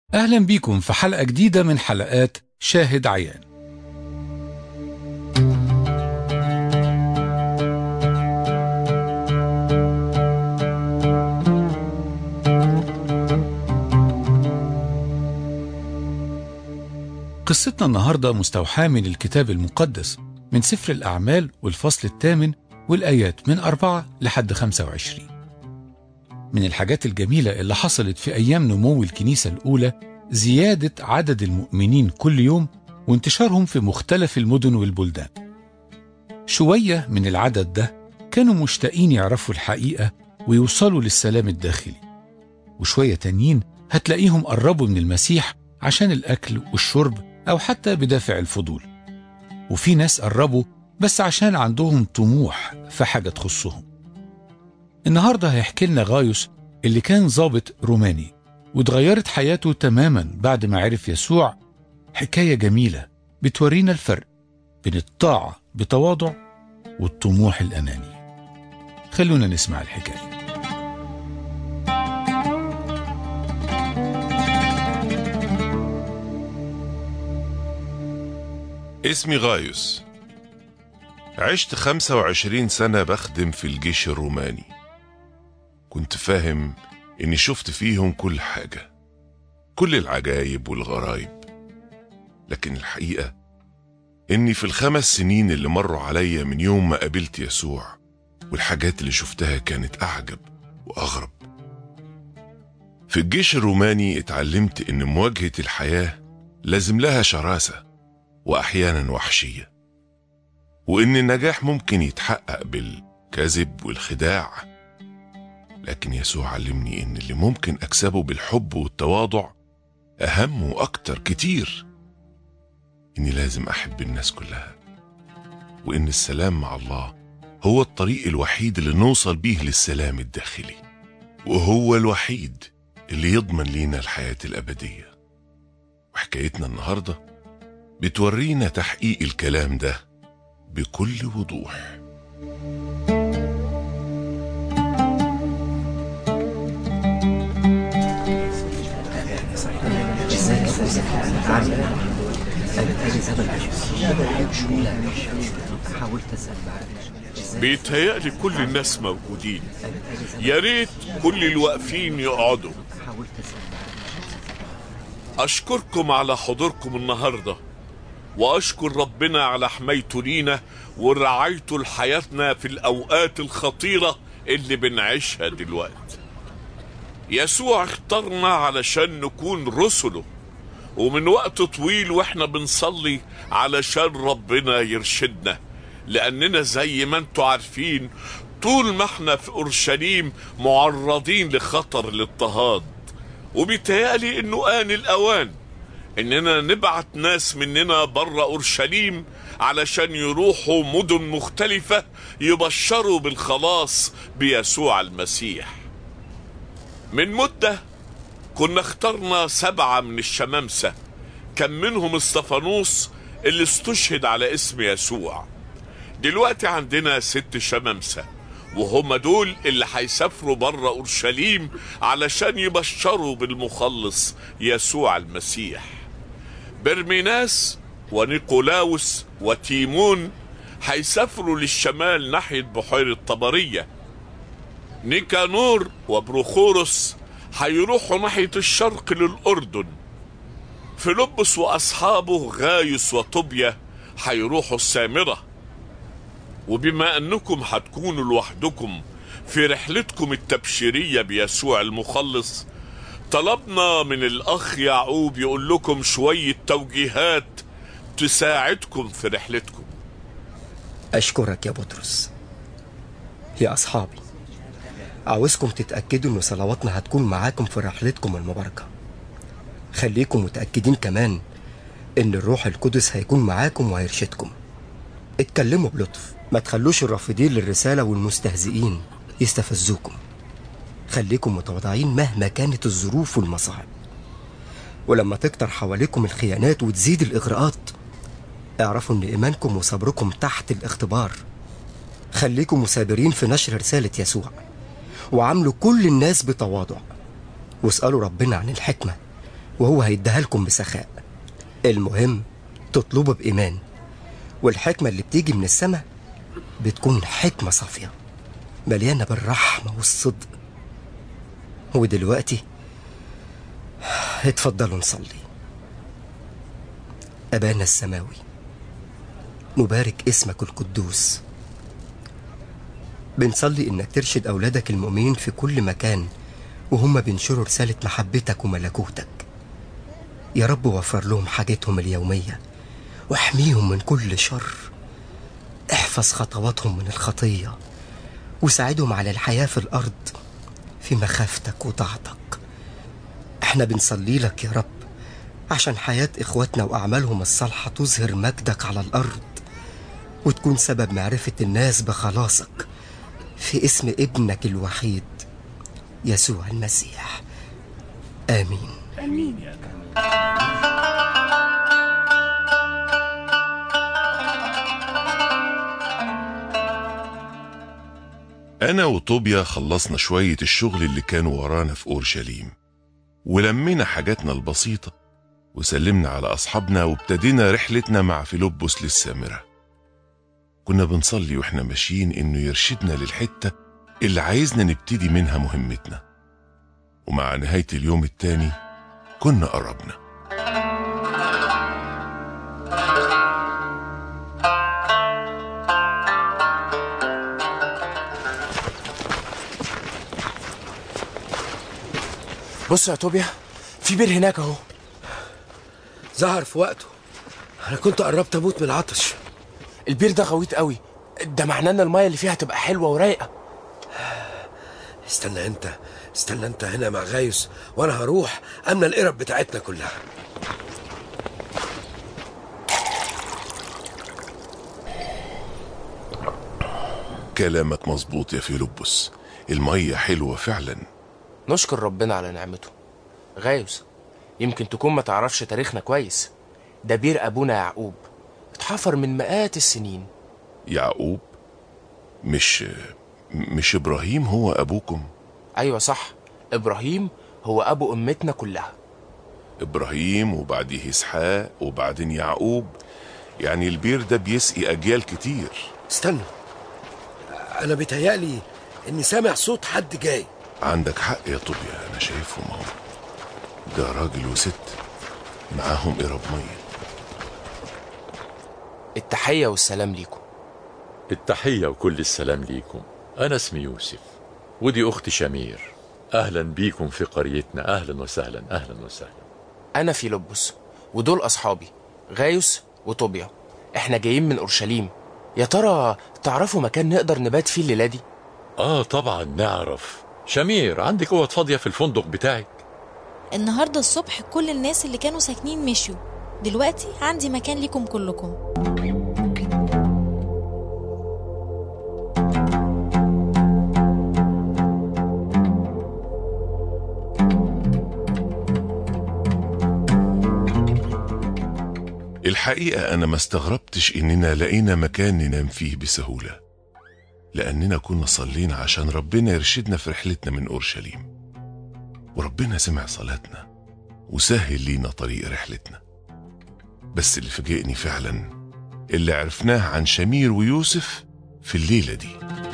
أهلا بيكم في حلقة جديدة من حلقات شاهد عيان قصتنا النهاردة مستوحاة من الكتاب المقدس من سفر الأعمال والفصل الثامن والآيات من أربعة لحد خمسة وعشرين من الحاجات الجميلة اللي حصلت في أيام نمو الكنيسة الأولى زيادة عدد المؤمنين كل يوم وانتشارهم في مختلف المدن والبلدان شوية من العدد ده كانوا مشتاقين يعرفوا الحقيقة ويوصلوا للسلام الداخلي وشوية تانيين هتلاقيهم قربوا من المسيح عشان الأكل والشرب أو حتى بدافع الفضول وفي ناس قربوا بس عشان عندهم طموح في حاجة تخصهم النهاردة هيحكي لنا غايوس اللي كان ضابط روماني واتغيرت حياته تماما بعد ما عرف يسوع حكاية جميلة بتورينا الفرق بين الطاعة بتواضع والطموح الأناني خلونا نسمع الحكاية اسمي غايوس عشت 25 سنة بخدم في الجيش الروماني كنت فاهم إني شفت فيهم كل حاجة كل العجايب والغرايب لكن الحقيقة إني في الخمس سنين اللي مروا عليا من يوم ما قابلت يسوع والحاجات اللي شفتها كانت أعجب وأغرب في الجيش الروماني اتعلمت إن مواجهة الحياة لازم لها شراسة وأحيانا وحشية وإن النجاح ممكن يتحقق بالكذب والخداع لكن يسوع علمني إن اللي ممكن أكسبه بالحب والتواضع أهم وأكتر كتير إني لازم أحب الناس كلها وإن السلام مع الله هو الطريق الوحيد اللي نوصل بيه للسلام الداخلي وهو الوحيد اللي يضمن لينا الحياة الأبدية وحكايتنا النهارده بتورينا تحقيق الكلام ده بكل وضوح بيتهيألي كل الناس موجودين يا ريت كل الواقفين يقعدوا أشكركم على حضوركم النهاردة وأشكر ربنا على حمايته لينا ورعايته لحياتنا في الأوقات الخطيرة اللي بنعيشها دلوقتي يسوع اختارنا علشان نكون رسله ومن وقت طويل واحنا بنصلي علشان ربنا يرشدنا لأننا زي ما انتوا عارفين طول ما احنا في أورشليم معرضين لخطر الاضطهاد وبيتهيألي انه آن الأوان اننا نبعت ناس مننا بره اورشليم علشان يروحوا مدن مختلفة يبشروا بالخلاص بيسوع المسيح من مدة كنا اخترنا سبعة من الشمامسة كان منهم استفانوس اللي استشهد على اسم يسوع دلوقتي عندنا ست شمامسة وهم دول اللي هيسافروا بره اورشليم علشان يبشروا بالمخلص يسوع المسيح برميناس ونيقولاوس وتيمون هيسافروا للشمال ناحية بحيرة طبرية نيكانور وبروخوروس هيروحوا ناحية الشرق للأردن فيلبس وأصحابه غايس وطوبيا هيروحوا السامرة وبما أنكم هتكونوا لوحدكم في رحلتكم التبشيرية بيسوع المخلص طلبنا من الأخ يعقوب يقول لكم شوية توجيهات تساعدكم في رحلتكم أشكرك يا بطرس يا أصحابي عاوزكم تتأكدوا إن صلواتنا هتكون معاكم في رحلتكم المباركة خليكم متأكدين كمان إن الروح القدس هيكون معاكم وهيرشدكم اتكلموا بلطف ما تخلوش الرافضين للرسالة والمستهزئين يستفزوكم خليكم متواضعين مهما كانت الظروف والمصاعب ولما تكتر حواليكم الخيانات وتزيد الإغراءات اعرفوا إن إيمانكم وصبركم تحت الاختبار خليكم مثابرين في نشر رسالة يسوع وعاملوا كل الناس بتواضع واسألوا ربنا عن الحكمة وهو هيديها لكم بسخاء المهم تطلبوا بإيمان والحكمة اللي بتيجي من السماء بتكون حكمة صافية مليانة بالرحمة والصدق ودلوقتي اتفضلوا نصلي أبانا السماوي نبارك اسمك القدوس بنصلي إنك ترشد أولادك المؤمنين في كل مكان وهم بينشروا رسالة محبتك وملكوتك يا رب وفر لهم حاجتهم اليومية واحميهم من كل شر احفظ خطواتهم من الخطية وساعدهم على الحياة في الأرض في مخافتك وطاعتك احنا بنصلي لك يا رب عشان حياة إخواتنا وأعمالهم الصالحة تظهر مجدك على الأرض وتكون سبب معرفة الناس بخلاصك في اسم ابنك الوحيد يسوع المسيح آمين أنا وطوبيا خلصنا شوية الشغل اللي كانوا ورانا في أورشليم ولمينا حاجاتنا البسيطة وسلمنا على أصحابنا وابتدينا رحلتنا مع فيلبس للسامرة كنا بنصلي واحنا ماشيين إنه يرشدنا للحتة اللي عايزنا نبتدي منها مهمتنا ومع نهاية اليوم التاني كنا قربنا بص يا توبيا في بير هناك اهو ظهر في وقته انا كنت قربت اموت من العطش البير ده غويط قوي ده معناه ان المايه اللي فيها تبقى حلوه ورايقه استنى انت استنى انت هنا مع غايوس وانا هروح املى القرب بتاعتنا كلها كلامك مظبوط يا فيلبس المية حلوة فعلا نشكر ربنا على نعمته غايوس يمكن تكون ما تعرفش تاريخنا كويس ده بير ابونا يعقوب اتحفر من مئات السنين يعقوب مش مش إبراهيم هو أبوكم ايوه صح ابراهيم هو ابو امتنا كلها إبراهيم وبعديه إسحاق وبعدين يعقوب يعني البير ده بيسقي أجيال كتير استنى انا بيتهيألي اني سامع صوت حد جاي عندك حق يا طوبيا أنا شايفهم أهو ده راجل وست معاهم قرب مية التحيه والسلام ليكم التحية وكل السلام ليكم أنا اسمي يوسف ودي أختي شمير أهلا بيكم في قريتنا أهلا وسهلا أهلا وسهلا انا فيلبس ودول اصحابي غايوس وطوبيا احنا جايين من اورشليم يا ترى تعرفوا مكان نقدر نبات فيه الليله دي آه طبعا نعرف شمير عندك أوض فاضية في الفندق بتاعك النهاردة الصبح كل الناس اللي كانوا ساكنين مشيوا دلوقتي عندي مكان ليكم كلكم الحقيقة أنا ما استغربتش إننا لقينا مكان ننام فيه بسهولة لأننا كنا صلينا عشان ربنا يرشدنا في رحلتنا من أورشليم وربنا سمع صلاتنا وسهل لينا طريق رحلتنا بس اللي فاجئني فعلا اللي عرفناه عن شمير ويوسف في الليلة دي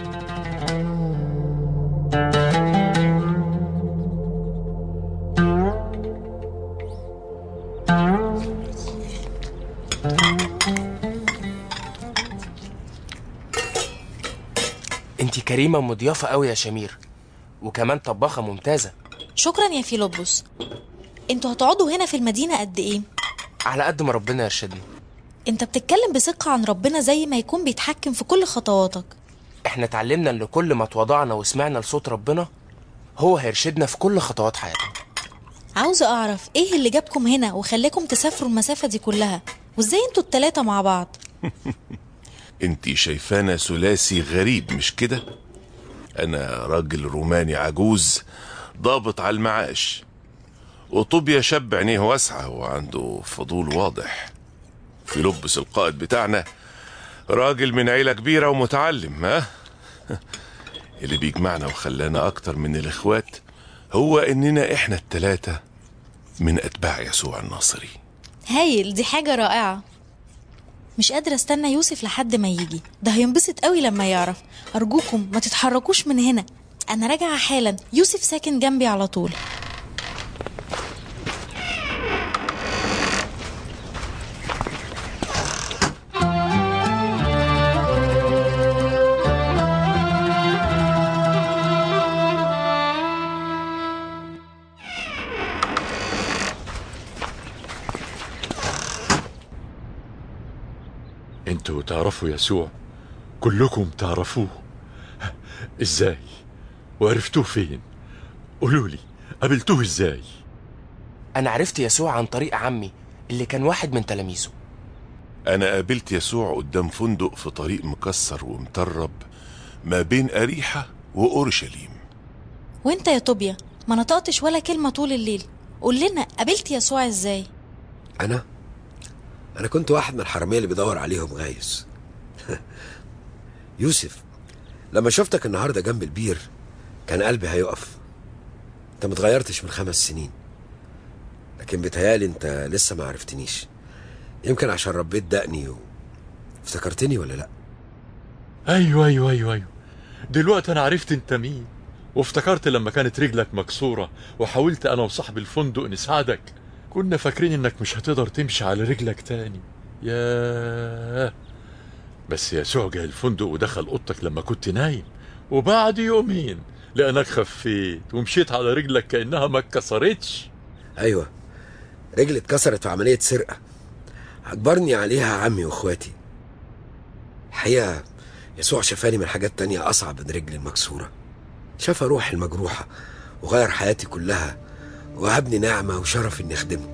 انت كريمه ومضيافه قوي يا شمير وكمان طباخه ممتازه شكرا يا فيلبس انتوا هتقعدوا هنا في المدينة قد ايه؟ على قد ما ربنا يرشدنا انت بتتكلم بثقة عن ربنا زي ما يكون بيتحكم في كل خطواتك احنا اتعلمنا ان كل ما اتوضعنا وسمعنا لصوت ربنا هو هيرشدنا في كل خطوات حياتنا عاوزة اعرف ايه اللي جابكم هنا وخلاكم تسافروا المسافة دي كلها وازاي انتوا التلاتة مع بعض انتي شايفانا ثلاثي غريب مش كده انا راجل روماني عجوز ضابط على المعاش وطوبيا شاب عينيه واسعة وعنده فضول واضح في لبس القائد بتاعنا راجل من عيلة كبيرة ومتعلم ها اللي بيجمعنا وخلانا أكتر من الإخوات هو إننا إحنا التلاتة من أتباع يسوع الناصري هايل دي حاجة رائعة مش قادرة استنى يوسف لحد ما يجي ده هينبسط قوي لما يعرف أرجوكم ما تتحركوش من هنا أنا راجعة حالا يوسف ساكن جنبي على طول انتوا تعرفوا يسوع كلكم تعرفوه ازاي وعرفتوه فين قولوا لي قابلتوه ازاي أنا عرفت يسوع عن طريق عمي اللي كان واحد من تلاميذه أنا قابلت يسوع قدام فندق في طريق مكسر ومطرب ما بين أريحة وأورشليم وانت يا طوبيا ما نطقتش ولا كلمة طول الليل قول لنا قابلت يسوع ازاي انا انا كنت واحد من الحراميه اللي بيدور عليهم غايس يوسف لما شفتك النهارده جنب البير كان قلبي هيقف انت متغيرتش من خمس سنين لكن بيتهيالي انت لسه ما عرفتنيش يمكن عشان ربيت دقني و... افتكرتني ولا لا ايوه ايوه ايوه ايوه دلوقتي انا عرفت انت مين وافتكرت لما كانت رجلك مكسورة وحاولت انا وصاحب الفندق نساعدك كنا فاكرين انك مش هتقدر تمشي على رجلك تاني ياه بس يسوع جه الفندق ودخل اوضتك لما كنت نايم وبعد يومين لانك خفيت ومشيت على رجلك كانها ما اتكسرتش ايوه رجلي اتكسرت في عمليه سرقه اجبرني عليها عمي واخواتي الحقيقه يسوع شفاني من حاجات تانية اصعب من رجلي المكسوره شفى روحي المجروحه وغير حياتي كلها وهبني نعمه وشرف اني اخدمه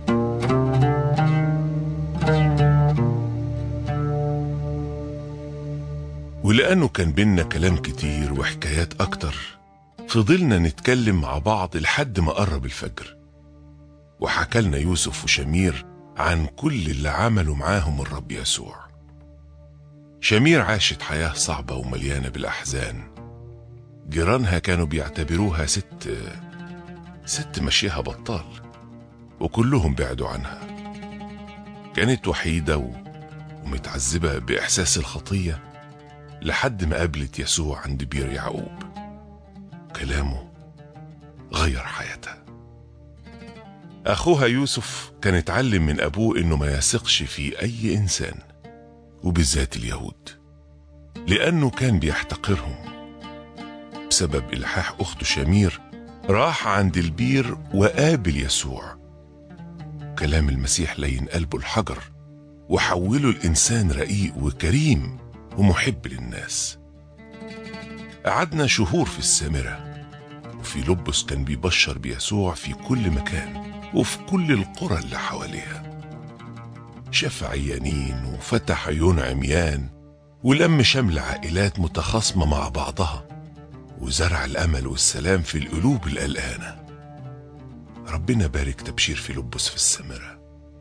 ولأنه كان بينا كلام كتير وحكايات أكتر فضلنا نتكلم مع بعض لحد ما قرب الفجر وحكالنا يوسف وشمير عن كل اللي عملوا معاهم الرب يسوع شمير عاشت حياة صعبة ومليانة بالأحزان جيرانها كانوا بيعتبروها ست ست مشيها بطال وكلهم بعدوا عنها كانت وحيدة و... ومتعذبة بإحساس الخطية لحد ما قابلت يسوع عند بير يعقوب كلامه غير حياتها أخوها يوسف كان اتعلم من أبوه إنه ما يثقش في أي إنسان وبالذات اليهود لأنه كان بيحتقرهم بسبب إلحاح أخته شمير راح عند البير وقابل يسوع كلام المسيح لين قلبه الحجر وحوله الإنسان رقيق وكريم ومحب للناس قعدنا شهور في السامرة وفي لبس كان بيبشر بيسوع في كل مكان وفي كل القرى اللي حواليها شاف عيانين وفتح عيون عميان ولم شمل عائلات متخاصمة مع بعضها وزرع الأمل والسلام في القلوب القلقانة ربنا بارك تبشير في لبس في السامرة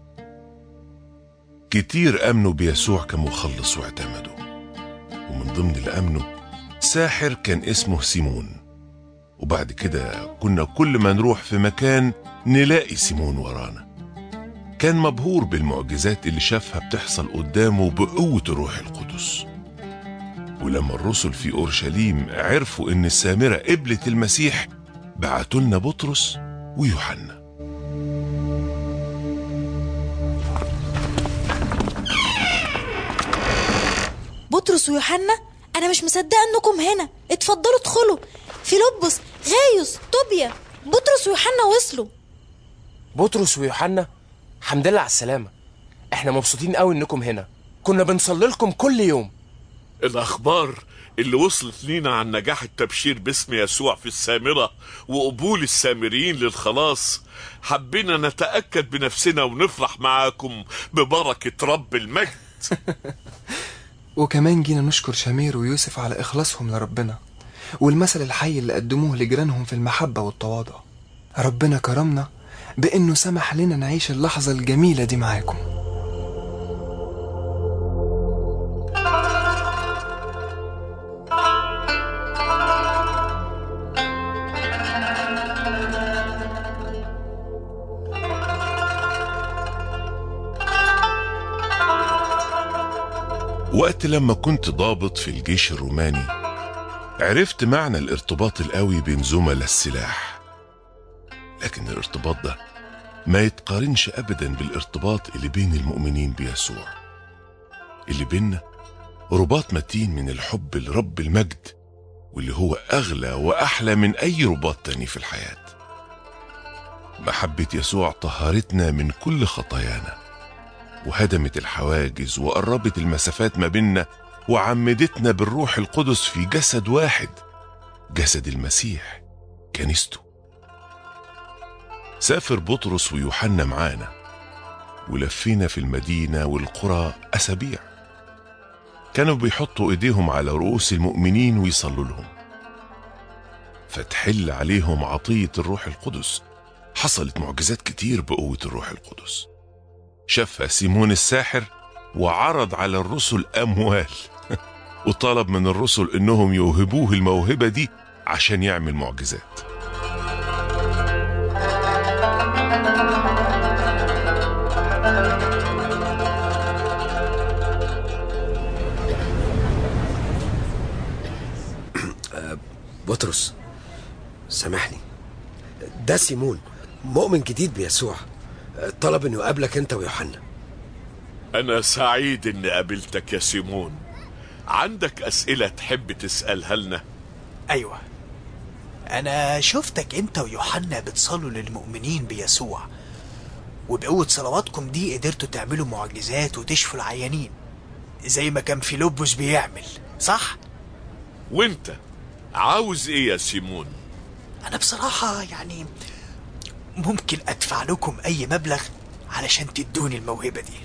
كتير آمنوا بيسوع كمخلص واعتمدوا ومن ضمن اللي آمنوا ساحر كان اسمه سيمون وبعد كده كنا كل ما نروح في مكان نلاقي سيمون ورانا كان مبهور بالمعجزات اللي شافها بتحصل قدامه بقوة الروح القدس ولما الرسل في أورشليم عرفوا إن السامرة قبلت المسيح بعتوا لنا بطرس ويوحنا بطرس ويوحنا انا مش مصدقه انكم هنا اتفضلوا ادخلوا فيلبس غايوس طوبيا بطرس ويوحنا وصلوا بطرس ويوحنا حمد لله على السلامة احنا مبسوطين قوي انكم هنا كنا بنصلي لكم كل يوم الأخبار اللي وصلت لينا عن نجاح التبشير باسم يسوع في السامرة وقبول السامريين للخلاص حبينا نتأكد بنفسنا ونفرح معاكم ببركة رب المجد وكمان جينا نشكر شمير ويوسف على إخلاصهم لربنا والمثل الحي اللي قدموه لجيرانهم في المحبة والتواضع ربنا كرمنا بإنه سمح لنا نعيش اللحظة الجميلة دي معاكم وقت لما كنت ضابط في الجيش الروماني عرفت معنى الارتباط القوي بين زملاء السلاح لكن الارتباط ده ما يتقارنش ابدا بالارتباط اللي بين المؤمنين بيسوع اللي بيننا رباط متين من الحب لرب المجد واللي هو اغلى واحلى من اي رباط تاني في الحياه محبه يسوع طهرتنا من كل خطايانا وهدمت الحواجز وقربت المسافات ما بيننا وعمدتنا بالروح القدس في جسد واحد جسد المسيح كنيسته سافر بطرس ويوحنا معانا ولفينا في المدينة والقرى أسابيع كانوا بيحطوا إيديهم على رؤوس المؤمنين ويصلوا لهم فتحل عليهم عطية الروح القدس حصلت معجزات كتير بقوة الروح القدس شافها سيمون الساحر وعرض على الرسل أموال وطلب من الرسل إنهم يوهبوه الموهبة دي عشان يعمل معجزات بطرس سامحني ده سيمون مؤمن جديد بيسوع طلب انه يقابلك انت ويوحنا أنا سعيد إني قابلتك يا سيمون عندك أسئلة تحب تسألها لنا؟ أيوة أنا شفتك أنت ويوحنا بتصلوا للمؤمنين بيسوع وبقوة صلواتكم دي قدرتوا تعملوا معجزات وتشفوا العيانين زي ما كان فيلبس بيعمل صح؟ وأنت عاوز إيه يا سيمون؟ أنا بصراحة يعني ممكن أدفع لكم أي مبلغ علشان تدوني الموهبة دي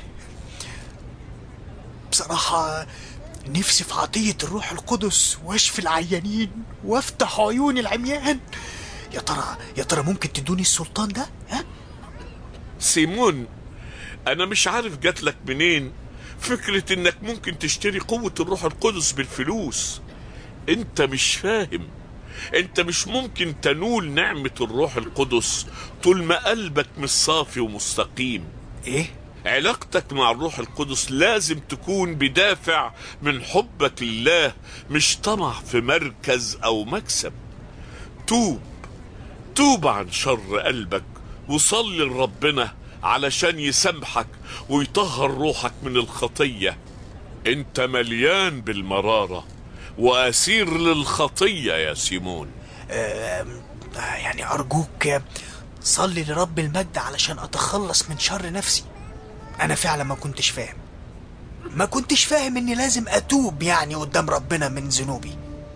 بصراحة نفسي في عطية الروح القدس واشفي العيانين وافتح عيون العميان يا ترى يا ترى ممكن تدوني السلطان ده ها سيمون أنا مش عارف جاتلك منين فكرة إنك ممكن تشتري قوة الروح القدس بالفلوس أنت مش فاهم أنت مش ممكن تنول نعمة الروح القدس طول ما قلبك مش صافي ومستقيم ايه علاقتك مع الروح القدس لازم تكون بدافع من حبك لله مش طمع في مركز او مكسب توب توب عن شر قلبك وصلي لربنا علشان يسامحك ويطهر روحك من الخطية انت مليان بالمرارة واسير للخطية يا سيمون آم، يعني أرجوك صلي لرب المجد علشان أتخلص من شر نفسي أنا فعلا ما كنتش فاهم ما كنتش فاهم إني لازم أتوب يعني قدام ربنا من ذنوبي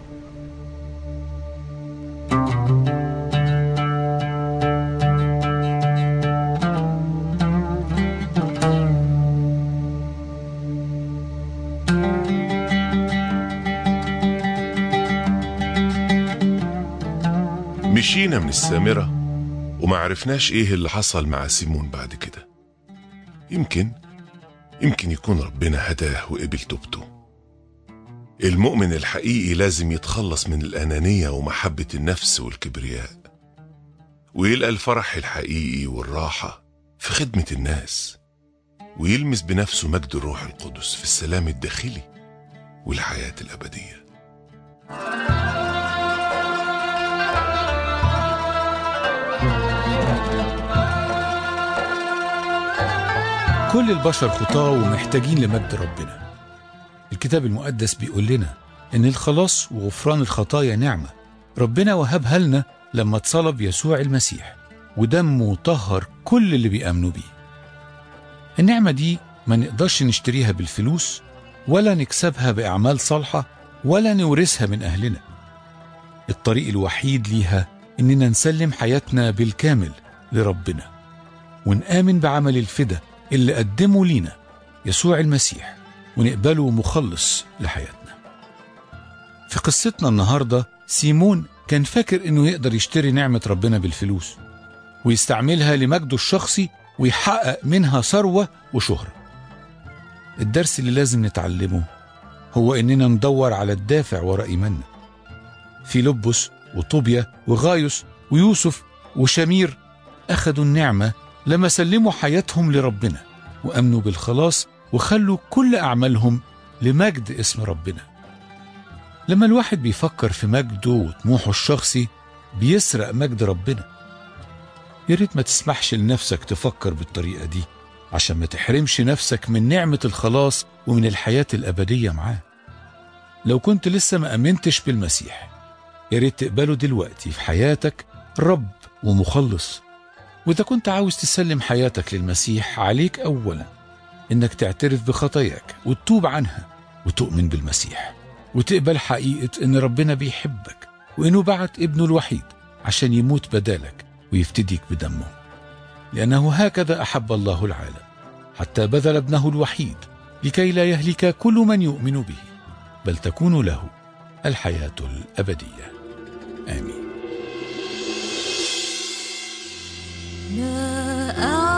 مشينا من السامرة وما عرفناش ايه اللي حصل مع سيمون بعد كده يمكن يمكن يكون ربنا هداه وقبل توبته المؤمن الحقيقي لازم يتخلص من الأنانية ومحبة النفس والكبرياء ويلقى الفرح الحقيقي والراحة في خدمة الناس ويلمس بنفسه مجد الروح القدس في السلام الداخلي والحياة الأبدية كل البشر خطاة ومحتاجين لمجد ربنا الكتاب المقدس بيقول لنا إن الخلاص وغفران الخطايا نعمة ربنا وهبها لنا لما اتصلب يسوع المسيح ودمه طهر كل اللي بيأمنوا بيه النعمة دي ما نقدرش نشتريها بالفلوس ولا نكسبها بأعمال صالحة ولا نورثها من أهلنا الطريق الوحيد ليها إننا نسلم حياتنا بالكامل لربنا ونآمن بعمل الفدا اللي قدمه لينا يسوع المسيح ونقبله مخلص لحياتنا في قصتنا النهاردة سيمون كان فاكر انه يقدر يشتري نعمة ربنا بالفلوس ويستعملها لمجده الشخصي ويحقق منها ثروة وشهرة الدرس اللي لازم نتعلمه هو اننا ندور على الدافع وراء ايماننا فيلبس وطوبيا وغايوس ويوسف وشمير اخذوا النعمة لما سلموا حياتهم لربنا وامنوا بالخلاص وخلوا كل اعمالهم لمجد اسم ربنا لما الواحد بيفكر في مجده وطموحه الشخصي بيسرق مجد ربنا يا ريت ما تسمحش لنفسك تفكر بالطريقة دي عشان ما تحرمش نفسك من نعمة الخلاص ومن الحياة الأبدية معاه لو كنت لسه ما أمنتش بالمسيح يا ريت تقبله دلوقتي في حياتك رب ومخلص وإذا كنت عاوز تسلم حياتك للمسيح عليك أولا إنك تعترف بخطاياك وتتوب عنها وتؤمن بالمسيح وتقبل حقيقة إن ربنا بيحبك وإنه بعت ابنه الوحيد عشان يموت بدالك ويفتديك بدمه لأنه هكذا أحب الله العالم حتى بذل ابنه الوحيد لكي لا يهلك كل من يؤمن به بل تكون له الحياة الأبدية آمين ما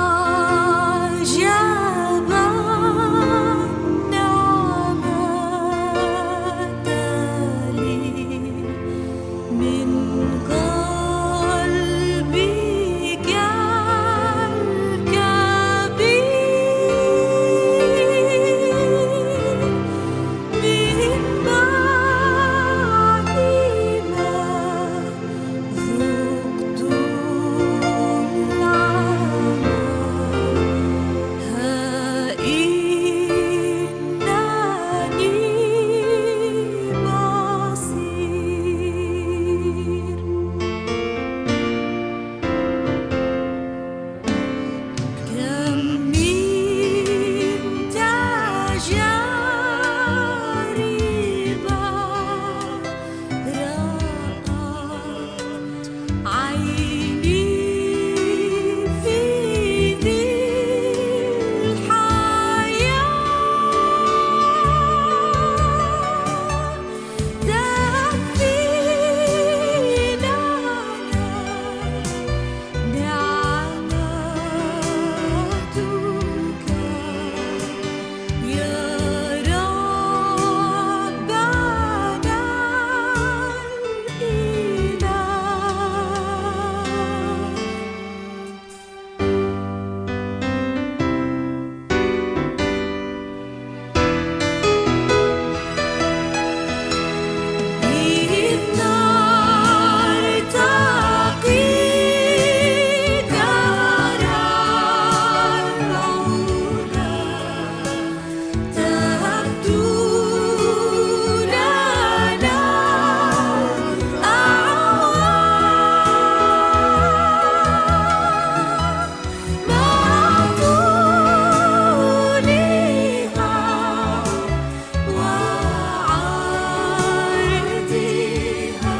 أعجب النعمة لي من قلبك الكبير من بعد ما ذقت العمى ها إنني بصير كم من تجارب رأت عيني في ذي الحياة تكفي لنا نعمتك يا ربنا الإله إذ نرتقي دار العلا تبدو لنا أعوام مع طولها وعرضها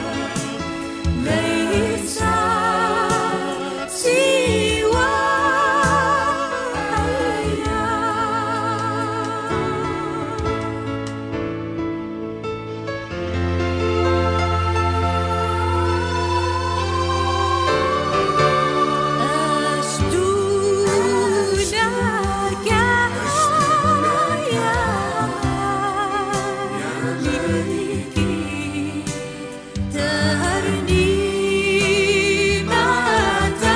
ليس سوى أيام أشدو لك يا ملكي ترنيمة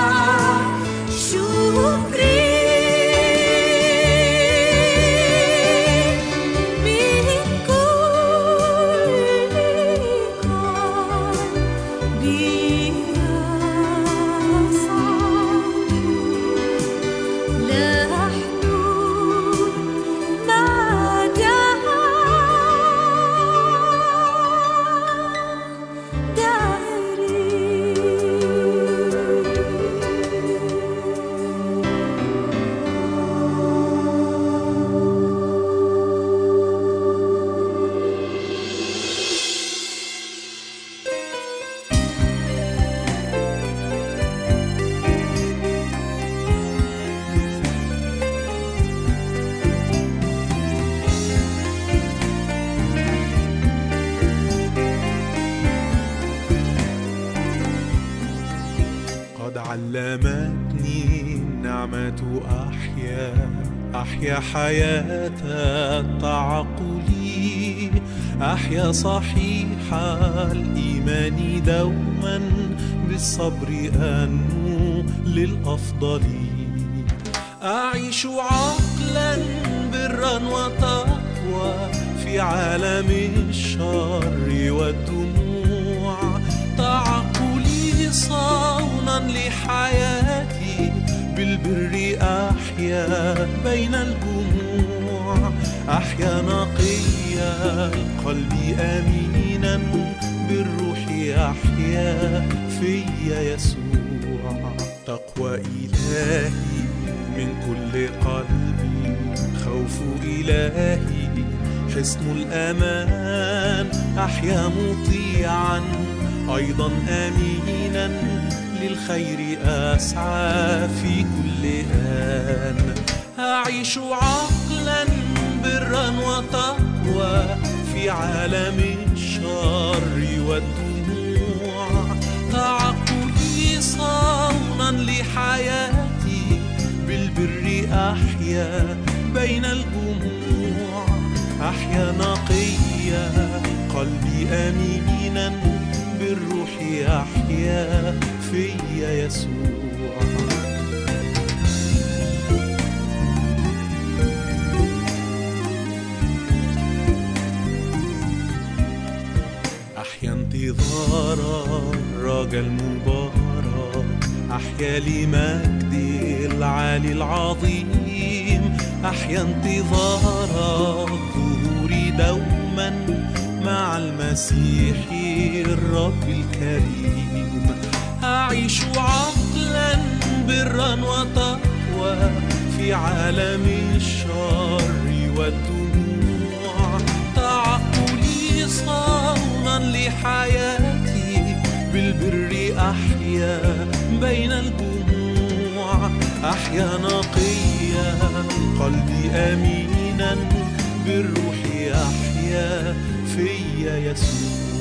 شكري من كل قلبي أصعد لحن مدها قد علمتني النعمة أحيا أحيا حياة التعقل أحيا صحيح الإيمان دوما بالصبر أنمو للأفضل أعيش عقلا برا وتقوى وتقوى في عالم الشر والدموع تعقلي صونا لحياتي بالبر أحيا بين الجموع أحيا نقيا القلب أمينا بالروح يحيا فيا يسوع تقوى إلهي من كل قلبي خوف إلهي حصن الأمان أحيا مطيعا أيضا أمينا للخير أسعى في كل آن أعيش عقلا برا وتقوى في عالم الشر والدموع تعقلي صونا لحياتي بالبر أحيا بين الجموع أحيا نقيا قلبي أمينا بالروح يحيا فيا يسوع أحيا انتظار الرجا المبارك أحيا لمجد العالي العظيم أحيا انتظار الظهور دوما مع المسيح الرب الكريم أعيش عقلا برا وتقوى في عالم الشر والدموع تعقلي صونا لحياتي بالبر أحيا بين الجموع أحيا نقيا قلبي أمينا بالروح يحيا فيا يسوع